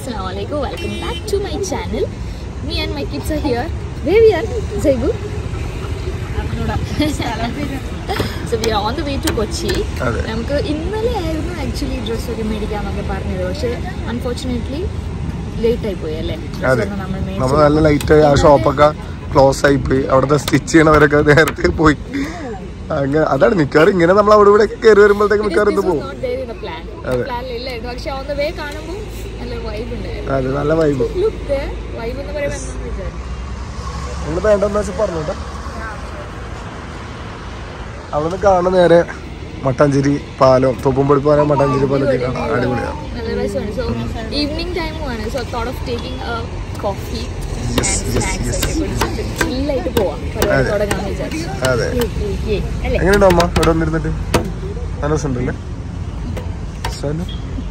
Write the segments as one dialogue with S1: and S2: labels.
S1: Assalamualaikum. Welcome back to my channel. Me and my kids are here. Where we are? Zaibu. so we are on the way to Kochi.
S2: അതെ.
S1: നമുക്ക് ഇന്നലെ ആയിരുന്നു actually dress ഒക്കെ മേടിക്കാന്നൊക്കെ പറഞ്ഞത് പക്ഷെ unfortunately late ആയി പോയി അല്ലേ Dress
S2: അതെ
S1: ഒന്നും നമ്മൾ
S2: നമ്മൾ
S1: മേടിച്ചില്ല.
S2: നല്ല ലൈറ്റ് ആ ഷോപ്പൊക്കെ ക്ലോസ് ആയി പോയി അവിടുത്തെ സ്റ്റിച്ച് ചെയ്യണവരൊക്കെ നേരത്തെ പോയി അങ്ങനെ അതാണ് മിക്കവാറും ഇങ്ങനെ നമ്മൾ അവിടെ ഇവിടെ കയറി വരുമ്പോഴത്തേക്ക്
S1: This-
S2: മിക്കവാറും ഇത്
S1: this was
S2: പോകും
S1: not there in the plan.
S2: അതെ.
S1: Plan ഇല്ലായിരുന്നു പക്ഷെ ഓൺ ദ വേ കാണുമ്പോൾ നല്ല വൈബ് ഉണ്ടായിരുന്നു
S2: അതെ നല്ല വൈബ്
S1: ലുക്ക് വൈബ് എന്ന് പറയുമ്പോൾ എന്താണെന്ന് വിചാരിച്ചു
S2: നിങ്ങൾ വേണ്ടെന്ന് വെച്ചാൽ പറഞ്ഞോട്ടെ അവിടെ നിന്ന് കാണുന്ന നേരെ മട്ടാഞ്ചേരി പാലം തൊപ്പുംപൊടി പാലം മട്ടാഞ്ചേരി പാലൊക്കെ കാണാം അടിപൊളിയാണ്
S1: നല്ല രസമാണ് സോ ഈവനിങ് ടൈമുമാണ് so thought of taking coffee
S2: Yes, yes, yes.
S1: ചില്ലായിട്ട് പോവാം പരിപാടി
S2: അതെ.
S1: തുടങ്ങാന്ന് വിചാരിച്ചു
S2: അതെ
S1: Yay. അല്ലേ
S2: എങ്ങനെയുണ്ടോ അമ്മ ഇവിടെ വന്നിരുന്നിട്ട് നല്ല രസമുണ്ടല്ലേ സനു?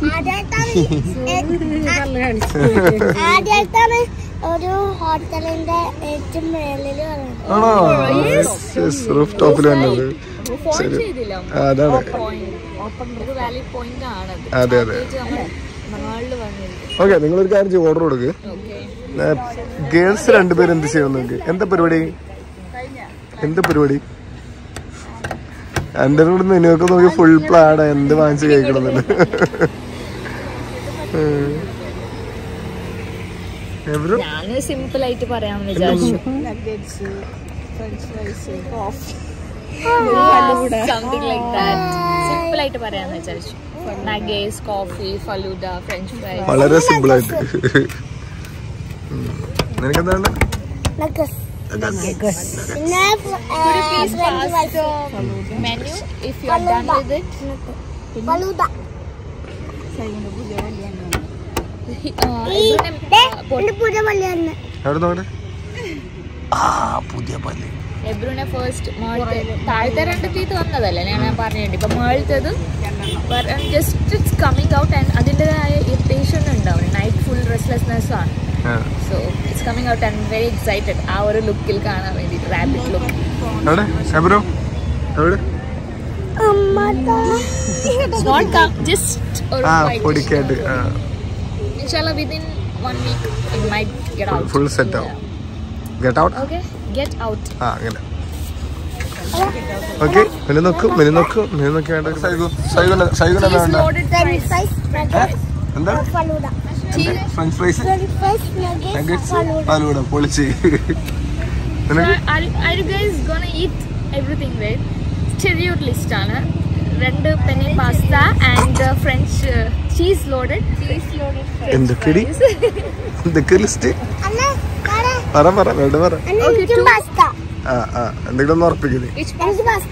S3: ആദ്യമായിട്ടാണ് ഒരു ഹോട്ടലിന്റെ ഏറ്റവും മേളിൽ പറയുന്നത്
S2: ആണോ റൂഫ് ടോപ്പിൽ വന്നത്
S1: ഫോൺ
S2: ശരി.
S1: ചെയ്തില്ല
S2: ആ, അതാണ്
S1: ഓപ്പൺ ഒരു വാലി പോയിന്റ് ആണത്
S2: അതെ, അതെ.
S1: നമ്മൾ നാളിൽ വന്നിരിക്കും
S2: ഓക്കെ നിങ്ങളൊരു കാര്യം ചെയ്യും ഓർഡർ കൊടുക്ക്
S1: ഓക്കെ
S2: ഗേൾസ് രണ്ടുപേരും എന്ത് ചെയ്യണം നിങ്ങൾക്ക് എന്താ പരിപാടി എന്താ പരിപാടി എൻ്റെ കൂടെ നിനക്ക് നോക്കി ഫുൾ പ്ലാൻ എന്ത് വാങ്ങിച്ച് കഴിക്കണമെന്നുണ്ട് എവരും
S1: ഞാൻ സിമ്പിൾ ആയിട്ട് പറയാമെന്ന് വിചാരിച്ചു സംതിങ് ലൈക്ക് ദാറ്റ് സിമ്പിൾ ആയിട്ട് പറയാമെന്ന് വിചാരിച്ചു nuggets coffee falooda French fries
S2: വളരെ സിമ്പിൾ ആയിട്ട് നിനക്കെന്താണ്
S3: പിന്നെ
S1: Could you please pass the menu if you are done with it?
S3: Falooda
S1: He- uh, എബ്രുവിനെ, uh, പൊ-
S3: എന്റെ പുതിയ പള്ളി തന്നെ
S2: എവിടെ നോക്കട്ടെ ആ പുതിയ പല്ല്
S1: എബ്രുവിനെ ഫസ്റ്റ് മേളത്തെ താഴത്തെ രണ്ട് തീത്ത് വന്നതല്ലേ ഞാൻ പറഞ്ഞിട്ടുണ്ട് ഇപ്പൊ മേളത്തത് just it's coming out and അതിൻ്റെതായ ഇറിറ്റേഷൻ ഉണ്ടാവും നൈറ്റ് ഫുൾ റെസ്ലെസ്നെസ് ആണ്
S2: ആ.
S1: So it's coming out and very excited ആ ഒരു ലുക്കിൽ കാണാൻ വേണ്ടിയിട്ട് റാബിറ്റ് ലുക്ക്
S2: എവിടെ എവരോ എവിടെ
S1: നോട്ട് കം ജസ്റ്റ് ഒരു
S2: ആ പൊടിക്കായിട്ട് ആ
S1: ഇൻഷാല്ല within one week it might get out
S2: full set ആവും get out
S1: okay get out
S2: ആ അങ്ങനെ ഓക്കെ മെനു നോക്കും മെനു നോക്കും മെനു നോക്കി വേണ്ട സൈഗു സൈഗുന സൈഗുന എന്താ വേണ്ട
S1: loaded fries.
S2: എന്താ
S3: falooda
S1: Cheese.
S2: French fries
S3: fries nuggets
S2: nuggets
S3: falooda
S2: പാലൂട പൊളിച്ച്
S1: So,
S2: നിനക്ക്
S1: are, are you guys gonna eat everything right? ചെറിയൊരു ലിസ്റ്റ് ആണ് രണ്ട് penne pasta and French cheese loaded cheese loaded
S2: എന്തൊക്കെടി എന്തൊക്കെ ലിസ്റ്റ്
S3: അന്ന കാരെ
S2: പറ പറ വേണ്ട പറ
S3: അന്ന
S1: Okay,
S3: എനിക്കും
S1: two.
S3: പാസ്ത
S2: ആ ആ എന്തെങ്കിലും ഒന്ന് ഉറപ്പിക്കല്
S3: എനിക്ക് pasta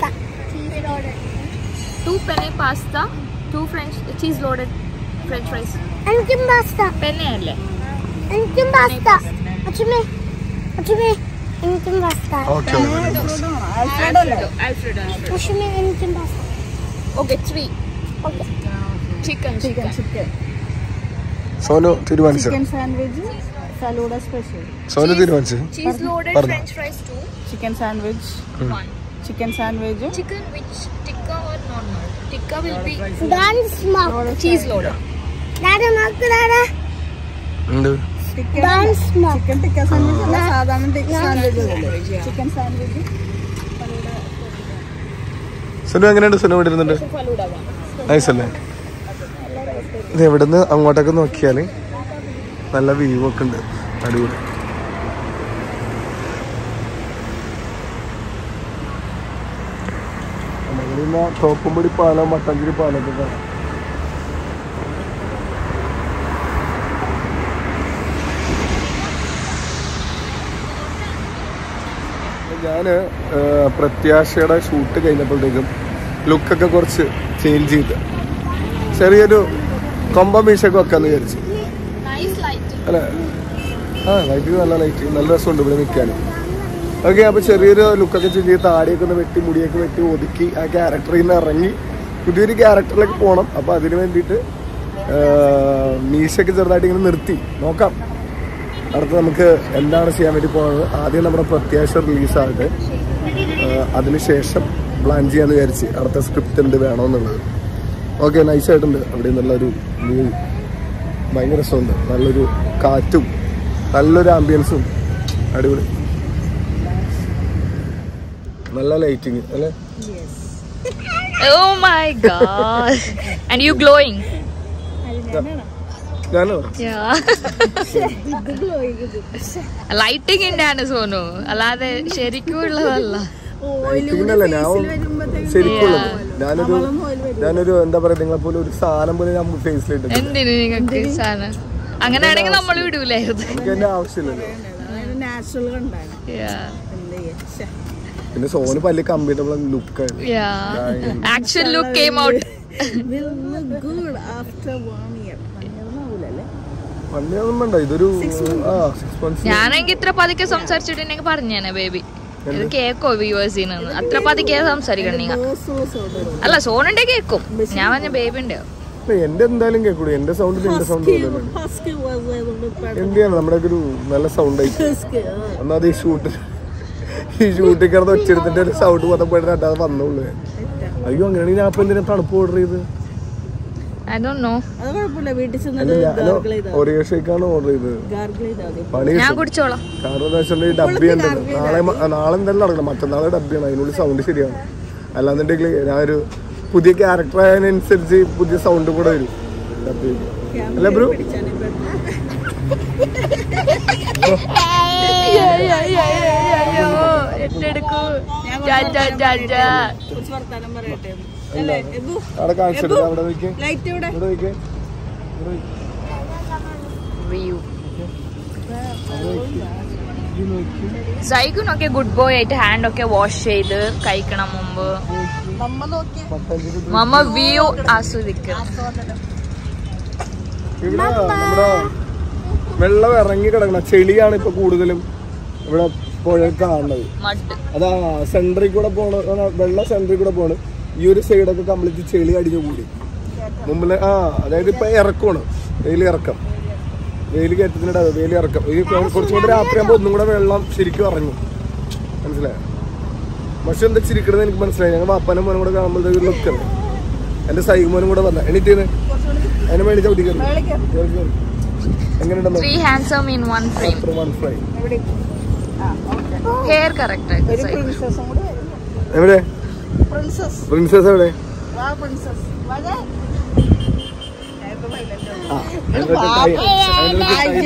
S1: two penne pasta two French cheese loaded French fries
S3: എനിക്കും പാസ്ത
S1: പെന്നെ അല്ലേ
S3: എനിക്കും പാസ്ത അച്ഛമ്മേ അച്ഛമ്മേ എനിക്കും പാസ്ത
S2: ഓക്കെ
S1: ആൽഫ്രെഡോ ആൽഫ്രെഡോ
S3: അച്ഛമ്മേ എനിക്കും pasta
S1: okay three
S3: okay
S1: chicken chicken
S2: Sonu തീരുമാനിച്ചു
S4: chicken sandwich falooda special
S2: Sonu തീരുമാനിച്ചു
S1: ചീസ് ലോഡഡ്
S2: പറഞ്ഞോ.
S1: French fries two
S4: chicken sandwich
S1: one
S4: chicken സാൻഡ്വിച്ചും
S1: chicken which tikka or normal tikka will be
S3: don't smoke
S1: cheese loaded
S3: daddy നോക്ക് daddy
S2: ഉണ്ട്
S3: don't smoke
S4: chicken tikka sandwich അല്ല സാധാരണ sandwich chicken sandwich
S2: Sunu എങ്ങനെയുണ്ട് സുനു ഇവിടെ ഇരുന്നുണ്ട്
S1: falooda one
S2: nice അല്ലേ ഇത് എവിടുന്ന് അങ്ങോട്ടൊക്കെ നോക്കിയാൽ നല്ല വ്യൂ ഒക്കെ ഉണ്ട് അടിപൊളി നമ്മളിന്ന് തോപ്പുംപടി പാലം മട്ടാഞ്ചേരി പാലൊക്കെ കാണാം ഞാൻ പ്രത്യാശയുടെ ഷൂട്ട് കഴിഞ്ഞപ്പോഴത്തേക്കും ലുക്കൊക്കെ കുറച്ച് ചേഞ്ച് ചെയ്ത് ചെറിയൊരു കൊമ്പ മീശൊക്കെ വെക്കാന്ന് വിചാരിച്ചു
S1: നൈസ് ലൈറ്റ്
S2: അല്ലേ ആ ലൈറ്റ് നല്ല ലൈറ്റ് നല്ല രസമുണ്ട് ഇവിടെ നിൽക്കാൻ ഓക്കെ അപ്പോൾ ചെറിയൊരു ലുക്കൊക്കെ ചേഞ്ച് ചെയ്ത് താടിയൊക്കെ ഒന്ന് വെട്ടി മുടിയൊക്കെ വെട്ടി ഒതുക്കി ആ ക്യാരക്ടറിൽ നിന്ന് ഇറങ്ങി പുതിയൊരു ക്യാരക്ടറിലേക്ക് പോകണം അപ്പോൾ അതിന് വേണ്ടിയിട്ട് മീശയൊക്കെ ചെറുതായിട്ട് ഇങ്ങനെ നിർത്തി നോക്കാം അടുത്ത് നമുക്ക് എന്താണ് ചെയ്യാൻ വേണ്ടി പോകുന്നത് ആദ്യം നമ്മുടെ പ്രത്യാശ റിലീസാകട്ടെ അതിനുശേഷം പ്ലാൻ ചെയ്യാന്ന് വിചാരിച്ച് അടുത്ത സ്ക്രിപ്റ്റ് എന്ത് വേണമെന്നുള്ളത് ഓക്കെ നൈസായിട്ടുണ്ട് അവിടെ നിന്നുള്ള ഒരു വ്യൂ ഭയങ്കര രസമുണ്ട് നല്ലൊരു കാറ്റും നല്ലൊരു ആംബിയൻസും അടിപൊളി നല്ല ലൈറ്റിങ് അല്ലേ
S1: Oh my god. And you glowing.
S2: ഞാനോ
S1: Yeah. ലൈറ്റിംഗ് ആണ് സോനു അല്ലാതെ ശരിക്കും ഉള്ളതല്ല
S2: ലൈറ്റിങ്ങിനല്ല ഞാൻ ശരിക്കുള്ളത് ഞാനൊരു ഞാനൊരു എന്താ പറയാ നിങ്ങളെ പോലെ ഒരു സാധനം പോലെ ഞാൻ ഫേസിലിട്ട്
S1: എന്തിനു നിങ്ങൾക്ക് സാധനം അങ്ങനെയാണെങ്കിൽ നമ്മൾ വിടൂലായിരുന്നു
S2: എനിക്ക് എന്റെ ആവശ്യമില്ലല്ലോ
S4: നാച്ചുറൽ കണ്ടാണ്
S1: Yeah.
S4: എന്ത് ചെയ്യാ? ശ്ശെ.
S2: പിന്നെ സോന് പല്ല് കമ്പ്യൂട്ടർ ലുക്കാണ്
S1: Yeah. Action look came out.
S4: Will look good after one year. ഭയങ്കരമാവൂലല്ലേ?
S2: പണ്ടൊന്നും വേണ്ട ഇതൊരു ആ സിക്സ് മന്ത്സ്
S1: ഞാനെങ്കിൽ ഇത്ര പതുക്കെ സംസാരിച്ചിട്ടുണ്ടെങ്കിൽ പറഞ്ഞേനെ ബേബി ഇത് കേക്കോ വ്യൂവേഴ്സിന് അത്ര പതുക്കെ സംസാരിക്കണം നിങ്ങൾ
S4: Boss was ordered.
S1: അല്ല സോണിന്റെ കേക്കും ഞാൻ പറഞ്ഞ ബേബിന്റെ
S2: എന്റെ എന്തായാലും കേൾക്കൂടെ എന്റെ സൗണ്ട് എന്റെ സൗണ്ട്
S4: Husky,
S2: പോലെ
S4: husky was able to
S2: എന്ത് ചെയ്യണം നമ്മുടെ ഒരു നല്ല സൗണ്ട് ആയിട്ട്
S4: Husky, ആ.
S2: ഒന്നാമത് ഈ ഷൂട്ട് ഈ ഷൂട്ടിൽ കിടന്ന് ഒച്ചെടുത്തിട്ട് ഒരു സൗണ്ട് വന്നപ്പോഴേ അത് വന്നുള്ളൂ അയ്യോ അങ്ങനെയാണെങ്കിൽ ഞാൻ ഇപ്പൊ എന്തിനാ തണുപ്പ് ഓർഡർ ചെയ്ത്
S1: ഐ ഡോ നോ
S4: അത് കുഴപ്പമില്ല വീട്ടിൽ
S2: അല്ല
S4: ചെന്നിട്ട്
S2: ഞാൻ
S4: ഗാർഗിൾ ചെയ്താൽ
S2: ഒരേ ഷേക്കാണ് ഓർഡർ ചെയ്തത്
S4: ഗാർഗിൾ ചെയ്താൽ മതി
S2: പണി
S1: ഞാൻ
S2: കിട്ടും.
S1: കുടിച്ചോളാം
S2: കാരണം എന്താ വെച്ചാൽ ഡബ് ചെയ്യണ്ടല്ലോ നാളെ മ- നാളെ എന്തായാലും നടക്കണം മറ്റന്നാളെ ഡബ് ചെയ്യണം അതിനുള്ളിൽ സൗണ്ട് ശരിയാണ് അല്ലാന്നുണ്ടെങ്കിൽ ഞാൻ ഒരു പുതിയ ക്യാരക്ടർ ആയതിനനുസരിച്ച് പുതിയ സൗണ്ട് കൂടെ വരും ഡബ് ചെയ്യും അല്ല ബ്രോ
S4: പിടിച്ചാണ് ഇപ്പൊ കുറച്ച് വർത്താനം പറയട്ടെ അല്ലേ എബു
S2: അവിടെ കാണിച്ചിട്ട് അവിടെ നോക്കിയേ
S4: ലൈറ്റ് ഇവിടെ
S2: ഇവിടെ നോക്കിയേ ഇവിടെ നോക്കിയേ.
S1: വ്യൂ
S2: അവിടെ നോക്കിയേ. ഇത് നോക്കിയേ.
S1: സൈക്കിനൊക്കെ ഗുഡ് ബോയ് ആയിട്ട് ഹാൻഡ് ഒക്കെ വാഷ് ചെയ്ത് കഴിക്കണം മുമ്പ്
S4: നമ്മ നോക്കി
S2: പട്ടാഞ്ചേരി ഇത്
S1: മമ്മ വ്യൂ ആസ്വദിക്കണം
S2: ഇവിടെ നമ്മുടെ വെള്ളം ഇറങ്ങി കിടക്കണം ചെളിയാണ് ഇപ്പൊ കൂടുതലും ഇവിടെ പുഴ കാണുന്നത്
S1: മഡ്
S2: അതാ സെന്ററിൽ കൂടെ പോണ അതാ വെള്ളം സെന്ററിൽ കൂടെ പോണ് ഈ ഒരു സൈഡൊക്കെ കംപ്ലീറ്റ് ചെളി അടിഞ്ഞു കൂടി മുമ്പില് ആ അതായത് ഇപ്പൊ ഇറക്കമാണ് വെയിൽ ഇറക്കം വെയിൽ കയറ്റത്തിനിടെ വെയിൽ ഇറക്കം ഈ കൊ- കുറച്ചും കൂടെ രാത്രിയാകുമ്പോൾ ഒന്നും കൂടെ വെള്ളം ശരിക്കും ഇറങ്ങും മനസ്സിലായോ പക്ഷെ എന്താ ചിരിക്കണത് എനിക്ക് മനസ്സിലായി ഞങ്ങൾ വാപ്പനും മോനും കൂടെ കാണുമ്പോൾ ഒരു ലുക്കാണ് എന്റെ സൈമോനും കൂടെ വന്ന എണീറ്റേന്ന് അതിനെ വേണ്ടി ചവിട്ടി കയറി കയറി, കയറി. എങ്ങനെയുണ്ടെന്ന്
S1: three handsome in one frame
S2: one fry
S4: എവിടെ ആ ഓക്കെ
S1: ഹെയർ കറക്റ്റ്
S4: ഒരു പ്രിൻസസും കൂടെ വരുന്നു
S2: എവിടെ
S4: പ്രിൻസസ്
S2: പ്രിൻസസ് എവിടെ
S4: വാ പ്രിൻസസ് വാ
S2: ആ അതിന്റെ ഒരു കൈ- അതിന്റെ ഒരു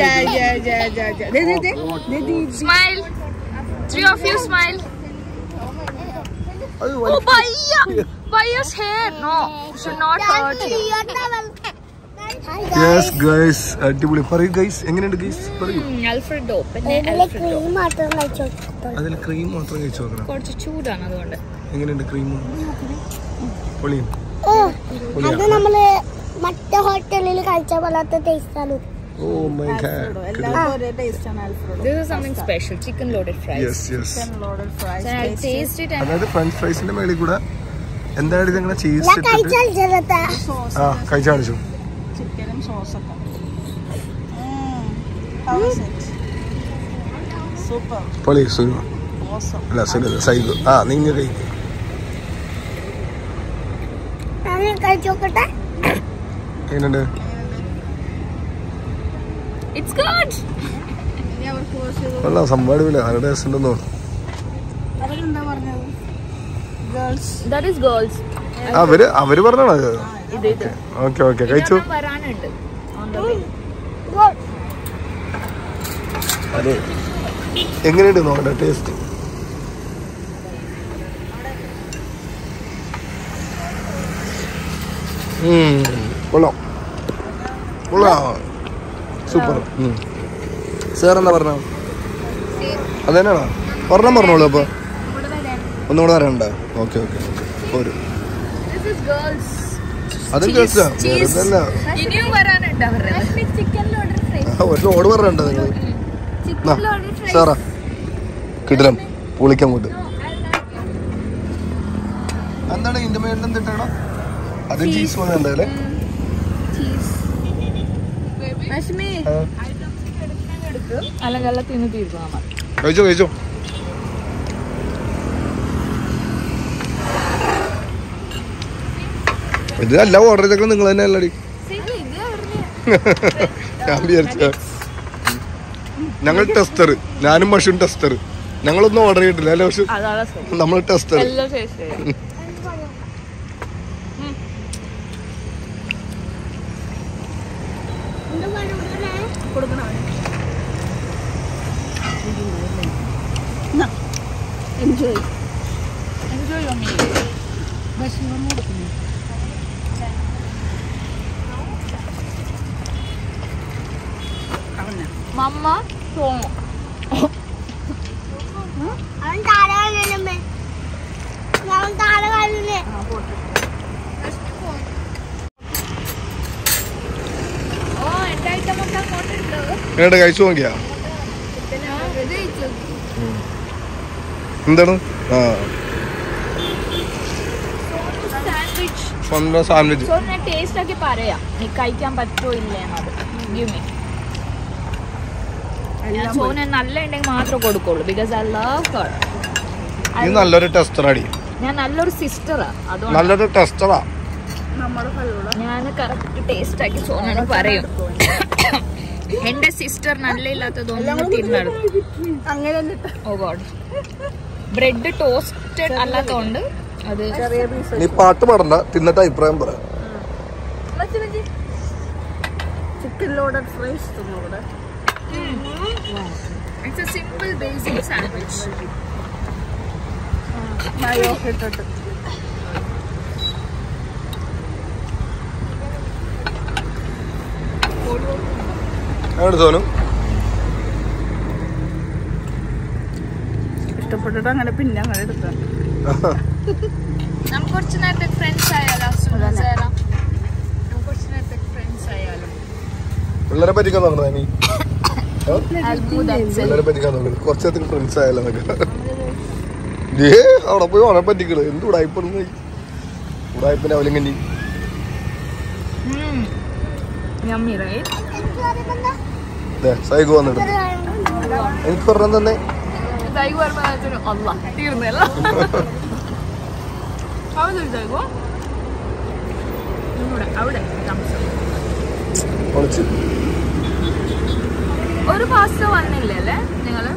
S2: കൈ-
S1: smile three of you smile
S2: അത്
S1: ഓ ബയ്യ ബയ്യസ് hair no should not hurt you
S2: yes guys അടിപൊളി പറയൂ ഗൈസ് എങ്ങനെയുണ്ട് ഗൈസ് പറയൂ
S1: അൽഫ്രഡോ പിന്നെ
S3: ഇതിലെ
S1: അൽഫ്രഡോ
S3: ക്രീം മാത്രം കഴിച്ചു കൊടുത്തോളൂ
S2: അതിൽ ക്രീം മാത്രം കഴിച്ചു നോക്കണം
S1: കുറച്ച് ചൂടാണ് അതുകൊണ്ട്
S2: എങ്ങനെയുണ്ട് ക്രീം പൊളിയും
S3: ഓ അത് നമ്മള് മറ്റേ ഹോട്ടലിൽ കഴിച്ച പോലത്തെ ടേസ്റ്റാണ്
S2: ഓ മൈ ഗാഡ്
S4: എല്ലാവർക്കും ഒരേ ടേസ്റ്റ് ആണ് Alfredo
S1: This is something special, chicken loaded fries.
S2: Yes yes
S4: loaded fries
S1: Then I'll taste it and
S2: അതായത് ഫ്രഞ്ച് ഫ്രൈസിന്റെ മേളിൽ കൂടെ എന്താണ് ഇതങ്ങനെ ചീസ്
S3: ഞാൻ
S2: ഇട്ടിട്ട്
S3: കഴിച്ചാൽ ചെറുതാ
S4: സോസ്
S2: ആ കഴിച്ചു കാണിച്ചു
S4: ചിക്കനും സോസൊക്കെ സൂപ്പർ
S2: പൊളി സുനു
S4: ഓസം
S2: അല്ല സുനു സൈഗു ആ നിങ്ങൾ കഴി
S3: ഞാൻ കഴിച്ചു നോക്കട്ടെ
S2: എങ്ങനെയുണ്ട്
S1: it's good.
S4: ഇനി അവർക്ക് കുറച്ച്
S2: കൊള്ളാം സംഭവം അടിപൊളി നല്ല ടേസ്റ്റ് ഉണ്ടെന്ന് തോന്നുന്നു
S4: അവരെന്താ പറഞ്ഞത് ഗേൾസ്
S1: That is girls.
S2: അവര് അവര് പറഞ്ഞാണോ അത്
S1: ഇത് ഇത്.
S2: ഓക്കെ ഓക്കെ കഴിച്ചു
S1: ഇതെണ്ണം വരാനുണ്ട്. On the way.
S2: അതെ എങ്ങനെയുണ്ട് നോക്കട്ടെ ടേസ്റ്റ് കൊള്ളാം കൊള്ളാം സൂപ്പർ സാർ എന്താ പറഞ്ഞ അതന്നെയാണോ ഒരെണ്ണം പറഞ്ഞോളൂ അപ്പൊ ഒന്നുകൂടെ വരണ്ട ഓക്കെ ഓക്കെ ഒരു
S1: This is girls.
S2: അതും
S1: Cheese,
S2: കേൾച്ചാ
S1: cheese.
S2: വെറുതല്ല
S1: ഇനിയും വരാനുണ്ട് അവരുടെ ചിക്കൻ ലോഡഡ് ഫ്രൈസ്
S2: ഒരു ലോഡ് പറഞ്ഞണ്ട നിങ്ങൾ
S1: ചിക്കൻ ലോഡഡ് ഫ്രൈസ്
S2: സാറാ കിടിലം പൊളിക്കങ്ങോട്ട് എന്താണ് ഇതിന്റെ മേളിൽ എന്തിട്ടാണോ അത് ചീസ് പോലെ ഉണ്ടല്ലേ
S1: ലക്ഷ്മി അല്ലെങ്കിൽ എല്ലാം തിന്ന് തീർക്കും നമ്മൾ
S2: കഴിച്ചോ കഴിച്ചോ ഇത് എല്ലാം ഓർഡർ ചെയ്തേക്കണം നിങ്ങൾ തന്നെ അല്ലടി ഞാൻ വിചാരിച്ച ഞങ്ങൾ ടെസ്റ്റർ ഞാനും മഷും ടെസ്റ്റർ ഞങ്ങളൊന്നും ഓർഡർ ചെയ്തിട്ടില്ല അല്ലേ പക്ഷെ
S1: അതാണ്
S2: നമ്മൾ ടെസ്റ്റർ
S1: എല്ലാം ടേസ്റ്റ്
S4: കൊടുക്കണം എൻജോയ്
S1: എൻജോയ് യുവർ മീൽ മമ്മ സോമു
S3: അവൻ താഴെ കളിയല്ലേ അവൻ താഴെ കളിയില്ലേ
S1: ഓ എന്റെ ഐറ്റം ഒക്കെ അങ്ങോട്ടുണ്ട്
S2: എങ്ങോട്ട് കഴിച്ചു നോക്കിയാ
S1: ഇത് കഴിച്ചു
S2: എന്താണ് ആ
S1: സാൻഡ്വിച്ച്
S2: സ്വന്തം സാൻഡ്വിച്ച്
S1: സോ ഞാൻ ടേസ്റ്റ് ആക്കി പറയാം നീ കഴിക്കാൻ പറ്റുമോ ഇല്ലേ എന്നത് ഗിവ് മീ ഞാൻ സോന നല്ല ഉണ്ടെങ്കിൽ മാത്രമേ കൊടുക്കുള്ളൂ ബിക്കോസ് ഐ ലവ് ഹർ
S2: നീ നല്ലൊരു ടെസ്റ്ററാടി
S1: ഞാൻ നല്ലൊരു സിസ്റ്ററാ അതുകൊണ്ട്
S2: നല്ലൊരു ടെസ്റ്ററാ
S4: നമ്മുടെ ഫലൂടെ
S1: ഞാൻ കറക്റ്റ് ടേസ്റ്റ് ആക്കി സോനോട് പറയും എന്റെ സിസ്റ്റർ നല്ല ഇല്ലാത്തതൊന്നും തിന്നത്
S4: അങ്ങനെ എന്നിട്ട്
S1: ഓ ഗോഡ് ബ്രെഡ് ടോസ്റ്റഡ് അല്ലാത്തതുകൊണ്ട് അത്
S4: ചെറിയ പീസ്
S2: നീ പാട്ട് പാടണ്ട തിന്നിട്ട് അഭിപ്രായം പറ
S4: ചിക്കൻ ലോഡഡ് ഫ്രൈസ് തിന്നു ഇവിടെ
S1: it's a simple basic sandwich
S4: mayo ഇട്ടിട്ട്
S2: എങ്ങോട്ട് സോനു
S4: ഇഷ്ടപ്പെട്ടിട്ട് അങ്ങനെ പിന്നെ അങ്ങനെ എടുക്കാം
S1: നമുക്ക് കുറച്ച് നേരത്തെ ഫ്രണ്ട്സ് ആയാലോ സുനസേറ നമുക്ക് കുറച്ച് നേരത്തെ ഫ്രണ്ട്സ് ആയാലോ
S2: പിള്ളേരെ പറ്റിക്കാൻ നോക്കണോ നീ ആ?
S1: അത്ഭുത
S2: പിള്ളേരെ പറ്റിക്കാൻ നോക്കണം കുറച്ച് നേരത്തേക്ക് ഫ്രണ്ട്സ് ആയാലോ എന്നൊക്കെ ഏ അവിടെ പോയി ഓനെ പറ്റിക്കണ് എന്ത് ഉടായ്പ ഉടായ്പിന്റെ അവലിങ്ങി
S1: യമ്മി റൈറ്റ്
S2: സൈകു വന്നിട്ട് എനിക്ക് പറഞ്ഞ തന്നെ
S1: തൈ വരുമ്പോഴത്തേനും അല്ല തീർന്നല്ല അവിടെ തൈകോ ഇവിടെ അവിടെ thumbs up.
S2: പൊളിച്ച്
S1: ഒരു പാസ്റ്റർ വന്നില്ലേ അല്ലേ നിങ്ങള്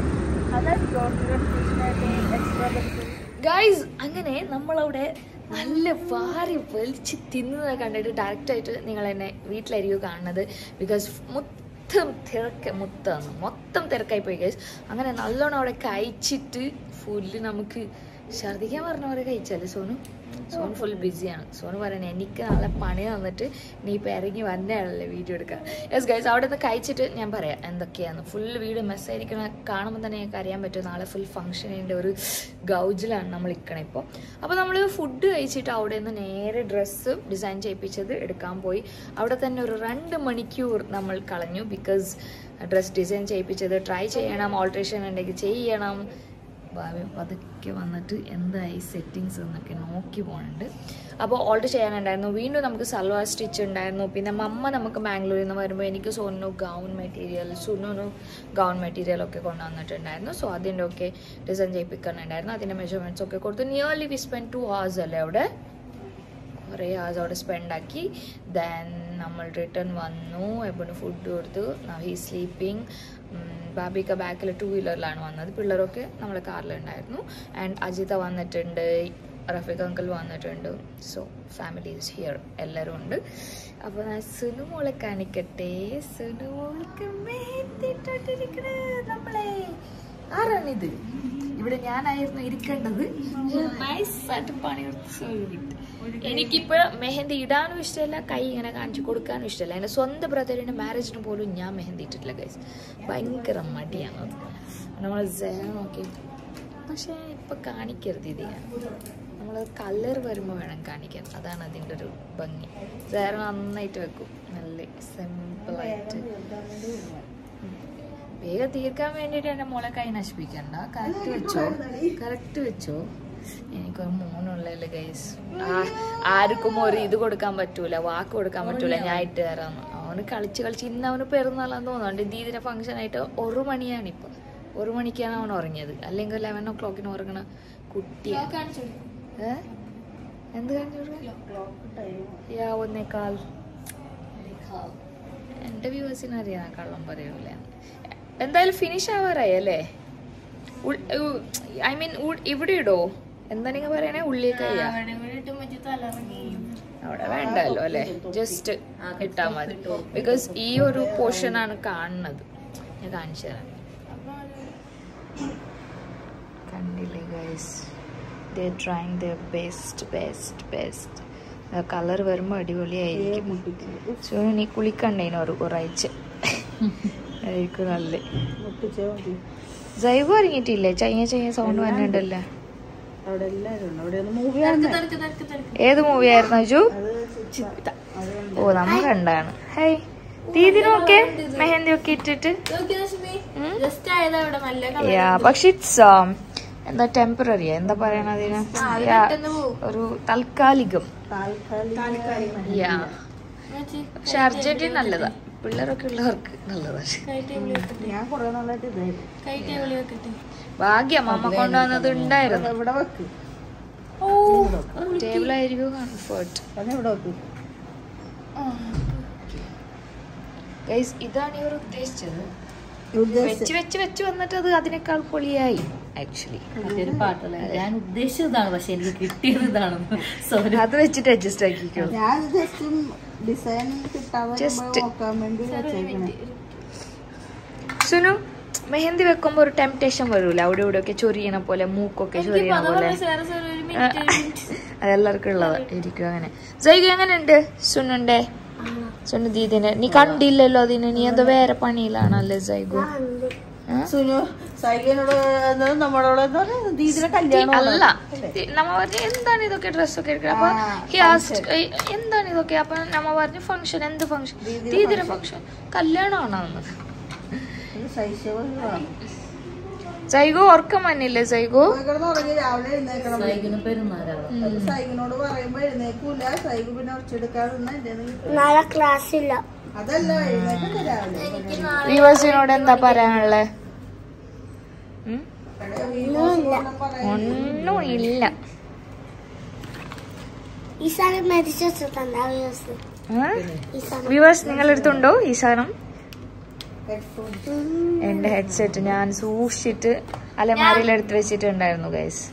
S1: ഗൈസ് അങ്ങനെ നമ്മളവിടെ നല്ല വാരി വലിച്ച് തിന്നുന്നത് കണ്ടിട്ട് ഡയറക്റ്റായിട്ട് നിങ്ങൾ എന്നെ വീട്ടിലായിരിക്കും കാണുന്നത് ബിക്കോസ് മൊത്തം തിരക്ക് മൊത്തം മൊത്തം തിരക്കായി പോയി ഗൈസ് അങ്ങനെ നല്ലോണം അവിടെ കഴിച്ചിട്ട് ഫുള്ള് നമുക്ക് ഛർദിക്കാൻ പറഞ്ഞ പോലെ കഴിച്ചല്ലേ സോനു സോനു ഫുൾ ബിസിയാണ് സോനു പറയണേ എനിക്ക് നാളെ പണി തന്നിട്ട് നീ ഇപ്പം ഇറങ്ങി വന്നതാണല്ലേ വീഡിയോ എടുക്കാൻ യെസ് ഗൈസ് അവിടെ നിന്ന് കഴിച്ചിട്ട് ഞാൻ പറയാം എന്തൊക്കെയാണ് ഫുൾ വീട് മെസ്സായിരിക്കണ കാണുമ്പോൾ തന്നെ ഞങ്ങൾക്ക് അറിയാൻ പറ്റും നാളെ ഫുൾ ഫംഗ്ഷനിൻ്റെ ഒരു ഗൗജിലാണ് നമ്മൾ നിൽക്കണേ ഇപ്പോൾ അപ്പോൾ നമ്മൾ ഫുഡ് കഴിച്ചിട്ട് അവിടെ നിന്ന് നേരെ ഡ്രസ്സ് ഡിസൈൻ ചെയ്യിപ്പിച്ചത് എടുക്കാൻ പോയി അവിടെ തന്നെ ഒരു രണ്ട് മണിക്കൂർ നമ്മൾ കളഞ്ഞു ബിക്കോസ് ഡ്രസ് ഡിസൈൻ ചെയ്യിപ്പിച്ചത് ട്രൈ ചെയ്യണം ഓൾട്രേഷൻ ഉണ്ടെങ്കിൽ ചെയ്യണം ഭാവി പതുക്കെ വന്നിട്ട് എന്തായി സെറ്റിങ്സ് എന്നൊക്കെ നോക്കി പോകുന്നുണ്ട് അപ്പോൾ ഓൾഡർ ചെയ്യാനുണ്ടായിരുന്നു വീണ്ടും നമുക്ക് സൽവാർ സ്റ്റിച്ച് ഉണ്ടായിരുന്നു പിന്നെ മമ്മ നമുക്ക് ബാംഗ്ലൂരിൽ നിന്ന് വരുമ്പോൾ എനിക്ക് Sonu gown material Sunu gown material ഒക്കെ കൊണ്ടുവന്നിട്ടുണ്ടായിരുന്നു സോ അതിൻ്റെ ഒക്കെ ഡിസൈൻ ചെയ്യിപ്പിക്കാനുണ്ടായിരുന്നു അതിൻ്റെ മെഷർമെൻറ്റ്സ് ഒക്കെ കൊടുത്തു nearly we spend two hours അല്ലേ അവിടെ കുറേ hours അവിടെ സ്പെൻഡ് ആക്കി ദെൻ നമ്മൾ റിട്ടേൺ വന്നു എബിന് ഫുഡ് കൊടുത്തു ഹീ സ്ലീപ്പിംഗ് ബാബിക്ക ബാക്കിൽ ടു വീലറിലാണ് വന്നത് പിള്ളേരൊക്കെ നമ്മളെ കാറിലുണ്ടായിരുന്നു ആൻഡ് അജിത വന്നിട്ടുണ്ട് റഫീഖ് അങ്കിൾ വന്നിട്ടുണ്ട് സോ ഫാമിലി ഈസ് ഹിയർ എല്ലാവരും ഉണ്ട് അപ്പോൾ ഞാൻ സുനു മോളെ കാണിക്കട്ടെ സുനു മോൾക്ക് മേത്തിട്ടിരിക്കണേ നമ്മളെ ആരാണിത് ഇവിടെ ഞാനായിരുന്നു ഇരിക്കേണ്ടത് നൈസ് ആയിട്ട് പണിയെടുത്ത് എനിക്കിപ്പോ മെഹന്തി ഇടാനും ഇഷ്ടമല്ല കൈ ഇങ്ങനെ കാണിച്ചു കൊടുക്കാനും ഇഷ്ടമല്ല എൻ്റെ സ്വന്തം ബ്രദറിന്റെ മാരേജിന് പോലും ഞാൻ മെഹന്തി ഇട്ടിട്ടില്ല ഗൈസ് ഭയങ്കര മടിയാണ് അത് നമ്മൾ നോക്കി പക്ഷേ ഇപ്പൊ കാണിക്കരുത് ഇത് ഞാൻ നമ്മൾ കളർ വരുമ്പോൾ വേണം കാണിക്കാൻ അതാണ് അതിൻ്റെ ഒരു ഭംഗി വേറെ നന്നായിട്ട് വെക്കും നല്ല സിമ്പിളായിട്ട് വേഗം തീർക്കാൻ വേണ്ടിയിട്ട് എൻ്റെ മോളെ കൈ നശിപ്പിക്കണ്ട കറക്റ്റ് വെച്ചോ കറക്റ്റ് വെച്ചോ എനിക്കൊരു മോനുള്ളല്ലേ ഗൈസ് ആർക്കും ഒരു ഇത് കൊടുക്കാൻ പറ്റൂല വാക്ക് കൊടുക്കാൻ പറ്റൂല ഞാൻ ഇട്ട് തരാന്ന് അവന് കളിച്ച് കളിച്ച് ഇന്ന് അവന് പെരുന്നാളാന്ന് തോന്നുന്നുണ്ട് ദീദിന്റെ ഫംഗ്ഷൻ ആയിട്ട് ഒരു മണിയാണ് ഇപ്പൊ ഒരു മണിക്കാണ് അവൻ ഉറങ്ങിയത് അല്ലെങ്കിൽ ലെവൻ ഓ ക്ലോക്കിന് ഉറങ്ങണ കുട്ടിയാണ് ഏ എന്ത് കാണിച്ചു യാ ഒന്നേക്കാൾ എൻ്റെ വ്യൂവേഴ്സിന് അറിയാം കള്ളം പറയൂല എന്തായാലും ഫിനിഷ് ആവാറായി അല്ലേ ഐ മീൻ ഇവിടെ ഇടോ എന്താ നിങ്ങൾ പറയണേ ഉള്ളിലേക്കയ്യാ അവിടെ വേണ്ടല്ലോ അല്ലേ ജസ്റ്റ് ഇട്ടാ മതി ബിക്കോസ് ഈ ഒരു പോർഷൻ ആണ് കാണുന്നത് ഞാൻ കാണിച്ചു തരാം കണ്ടില്ലേ ഗൈസ് ദേ trying the best best best colour വരുമ്പോൾ അടിപൊളിയായിരിക്കും സോ നീ കുളിക്കണ്ടേനു ഒരു ഒരാഴ്ച ആയിരിക്കും നല്ല
S4: മുട്ടിച്ചേ മതി
S1: ജൈവ ഇറങ്ങിയിട്ടില്ലേ ചൈന ചൈന സൗണ്ട് വന്നിട്ടുണ്ടല്ലേ
S4: അവിടെ എല്ലാരും ഉണ്ട് അവിടെ ഒന്ന് മൂവി ആണ്
S1: ഏത് മൂവി ആയിരുന്നു അജു
S4: അത്
S1: ഓ നമ്മ കണ്ടാണ് ഹൈ ദീദിനൊക്കെ മെഹന്തി ഒക്കെ ഇട്ടിട്ട് യാ പക്ഷെ ഇറ്റ്സ് എന്താ ടെമ്പററി എന്താ പറയണ അതിന് Yeah, ഒരു താൽക്കാലികം
S4: താൽക്കാലിക
S1: യാ പക്ഷെ അർജന്റീന നല്ലതാ പിള്ളേരൊക്കെ ഉള്ളവർക്ക് നല്ലതാ
S4: ഞാൻ കുറെ നാളായിട്ട് ഇതായിരുന്നു
S1: ഭാഗ്യം അമ്മ കൊണ്ടുവന്നത് ഉണ്ടായിരുന്നു
S4: എവിടെ വെക്ക്
S1: ടേബിളായിരിക്കും കംഫർട്ട്
S4: അത് എവിടെ വെക്ക്
S1: ഗൈസ് ഇതാണ് ഇവർ ഉദ്ദേശിച്ചത് വെച്ച് വെച്ച് വെച്ച് വന്നിട്ട് അത് അതിനേക്കാൾ പൊളിയായി ആക്ച്വലി
S5: മറ്റൊരു പാട്ടല്ല ഞാൻ ഉദ്ദേശിച്ചതാണ് പക്ഷെ എനിക്ക് കിട്ടിയത് ഇതാണ് സോറി
S1: അത് വെച്ചിട്ട് അഡ്ജസ്റ്റ് ആക്കിക്കോ
S4: ഞാൻ ജസ്റ്റ് ഡിസൈൻ കിട്ടാതെ
S1: Just.
S4: നോക്കാൻ വേണ്ടി വെച്ചേക്കണേ
S1: സുനു മെഹന്തി വെക്കുമ്പോ ഒരു ടെംപ്ടേഷൻ വരൂല അവിടെ ഇവിടെ ഒക്കെ ചൊറിയണ പോലെ മൂക്കൊക്കെ ചൊറിയണ പോലെ അതെല്ലാവർക്കും ഉള്ളതാ ഇരിക്കും അങ്ങനെ ജൈഗ എങ്ങനെയുണ്ട് സുനുന്റെ സുനു ദീദിനെ നീ കണ്ടില്ലല്ലോ അതിന് നീ എന്തോ വേറെ പണിയിലാണല്ലേ ജൈഗു ആ?
S4: സുനു സൈകിനോട് എന്നത് നമ്മളോട് എന്താ പറയാ, ദീദിയുടെ കല്യാണം
S1: അല്ല നമ്മ പറഞ്ഞു എന്താണ് ഇതൊക്കെ ഡ്രസ്സൊക്കെ എടുക്കുക അപ്പൊ he asked, "ഏയ്, എന്താണ് ഇതൊക്കെ അപ്പൊ നമ്മ പറഞ്ഞു ഫംഗ്ഷൻ എന്ത് ഫംഗ്ഷൻ ദീദിയുടെ ഫംഗ്ഷൻ കല്യാണമാണെന്ന്
S4: ശൈശവ
S1: ജൈഗു ഓർക്കം വന്നില്ലേ ജൈഗു
S4: കിടന്ന് ഉറങ്ങി രാവിലെ എഴുന്നേക്കണം
S5: സൈകിന് പെരുമാറാണ്
S4: അത് സൈകിനോട് പറയുമ്പോ എഴുന്നേക്കൂല സൈക് പിന്നെ ഉറച്ചെടുക്കാതെ നിന്നാ എന്റെ കയ്യിൽ കിട്ടും.
S3: നാളെ ക്ലാസ് ഇല്ല
S4: അതല്ല എഴുന്നേക്കണ്ടേ രാവിലെ
S1: വിവാസിനോട് എന്താ പറയാനുള്ളത്
S3: ഒന്നുമില്ല
S1: ഒന്നും ഇല്ല
S3: ഈ സാധനം മേടിച്ചു വെച്ചിട്ടുണ്ടാ വ്യൂസ് ഈ സാധനം
S1: വ്യൂവേഴ്സ് നിങ്ങളെടുത്തുണ്ടോ ഈ സാധനം
S4: ഹെഡ്ഫോൺ
S1: എന്റെ ഹെഡ്സെറ്റ് ഞാൻ സൂക്ഷിച്ചിട്ട് അലമാരിയിൽ എടുത്ത് വെച്ചിട്ടുണ്ടായിരുന്നു ഗൈസ്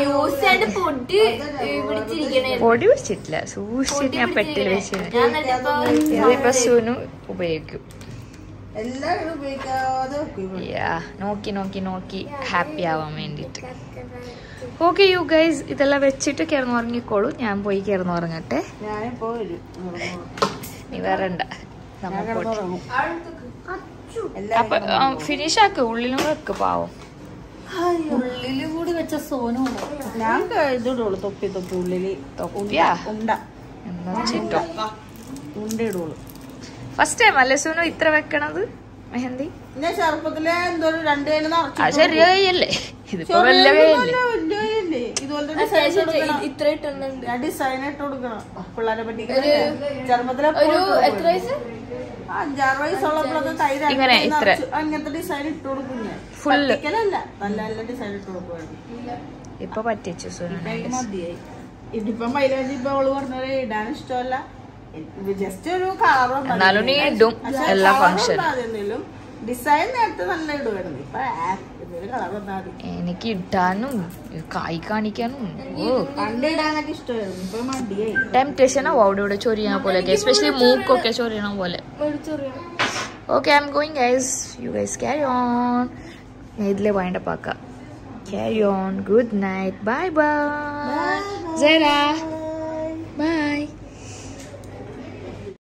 S1: പൊടി പിടിച്ചിട്ടില്ല സൂക്ഷിച്ചിട്ട് ഞാൻ പെട്ടിൽ വെച്ചിരുന്നു ഇതിപ്പോ സുനു ഉപയോഗിക്കും
S4: എല്ലാം ഉപയോഗിക്കാതെ വെക്കും
S1: യാ നോക്കി നോക്കി നോക്കി ഹാപ്പി ആവാൻ വേണ്ടിട്ട് ഓക്കെ യു ഗൈസ് ഇതെല്ലാം വെച്ചിട്ട് കിടന്നു ഉറങ്ങിക്കോളൂ ഞാൻ പോയി കിടന്നു ഉറങ്ങട്ടെ
S4: ഞാനിപ്പോ വരും
S1: നീ വരണ്ട നമ്മ
S4: ഞാൻ
S1: പോട്ടെ
S4: കിടന്നുറങ്ങും എല്ലാം
S1: അപ്പൊ ഫിനിഷ് ആക്ക് ഉള്ളിലും വെക്ക് പാവം
S5: ഉള്ളില് കൂടി വെച്ച സോനു
S4: ഞാൻ ക- ഇതിടുള്ളൂ തൊപ്പി തൊപ്പി ഉള്ളില്
S1: തൊപ്പിയാ
S4: ഉണ്ട
S1: എന്നാ ചിട്ടോ
S4: ഉണ്ട ഇടുള്ളൂ
S1: ഫസ്റ്റ് ടൈം അല്ലേ സുനു ഇത്ര വെക്കണത് മെഹന്തി
S4: പിന്നെ ചെറുപ്പത്തിലെ എന്തോ ഒരു രണ്ട് കയ്യിൽ
S1: ആ
S4: നിറച്ചു
S1: ചെറിയ കൈയല്ലേ ഇതിപ്പോ വലിയ കൈയല്ലേ
S4: വലിയല്ലേ ഇതുപോലത്തെ ഡിസൈൻ കൊടുക്കണം ഞാൻ ഡിസൈൻ ഇട്ട് കൊടുക്കണം പിള്ളേരെ പറ്റി ചെറുപ്പത്തിലെ എത്ര വയസ്സ് അഞ്ചാറ് വയസ്സുള്ളപ്പോഴൊക്കെ കൈ രണ്ട്
S1: ഇങ്ങനെ
S4: കൈ
S1: ഇത്ര.
S4: നിറച്ച് അങ്ങനത്തെ ഡിസൈൻ ഇട്ട് കൊടുക്കും ഞാൻ
S1: Full.
S4: പറ്റിക്കലല്ല നല്ല നല്ല ഡിസൈൻ ഇട്ട് കൊടുക്കുവായിരുന്നു
S1: ഇപ്പൊ പറ്റിച്ചു സുനു
S4: കൈ മതിയായി ഇതിപ്പം മൈലാഞ്ചി ഇപ്പൊ അവള് പറഞ്ഞത് ഇടാൻ ഇഷ്ടമല്ല ജസ്റ്റ് ഒരു കളർ
S1: എന്നാലും നീ ഇടും എല്ലാ ഫംഗ്ഷൻ
S4: ഡിസൈൻ നേരത്തെ നല്ല ഇടുവായിരുന്നു ഇപ്പൊ കളർ വന്നാൽ മതി
S1: എനിക്ക് ഇടാനും കായ് കാണിക്കാനും ഓ
S4: പണ്ട് ഇടാനൊക്കെ ഇഷ്ടമായിരുന്നു ഇപ്പൊ മടിയായി
S1: ടെംപ്റ്റേഷൻ ആവും അവിടെ ഇവിടെ ചൊറിയണ പോലെ എസ്പെഷ്യലി മൂക്കൊക്കെ ചൊറിയണ പോലെ okay I am going guys you guys carry on ഞാൻ ഇതിലെ വൈൻഡപ്പ് ആക്കാം carry on good night bye bye ജയരാ